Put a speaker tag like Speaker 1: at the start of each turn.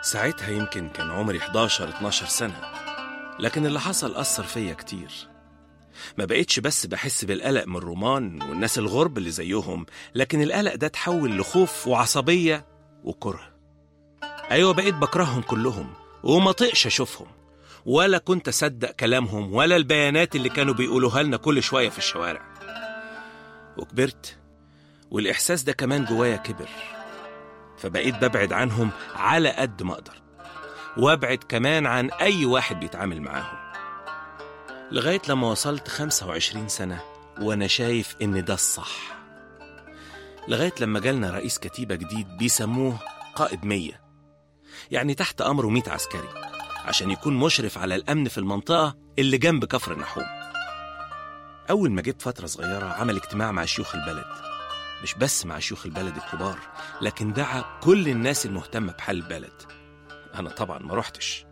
Speaker 1: ساعتها يمكن كان عمري 11 12 سنة لكن اللي حصل أثر فيا كتير ما بقيتش بس بحس بالقلق من الرومان والناس الغرب اللي زيهم لكن القلق ده اتحول لخوف وعصبية وكره أيوة بقيت بكرههم كلهم وما طقش أشوفهم ولا كنت أصدق كلامهم ولا البيانات اللي كانوا بيقولوها لنا كل شوية في الشوارع وكبرت والإحساس ده كمان جوايا كبر فبقيت ببعد عنهم على قد ما أقدر وابعد كمان عن أي واحد بيتعامل معاهم لغاية لما وصلت 25 سنة وأنا شايف إن ده الصح لغاية لما جالنا رئيس كتيبة جديد بيسموه قائد مية يعني تحت أمره 100 عسكري عشان يكون مشرف على الأمن في المنطقة اللي جنب كفر النحوم أول ما جيت فترة صغيرة عمل اجتماع مع شيوخ البلد مش بس مع شيوخ البلد الكبار لكن دعا كل الناس المهتمة بحال البلد أنا طبعا ما رحتش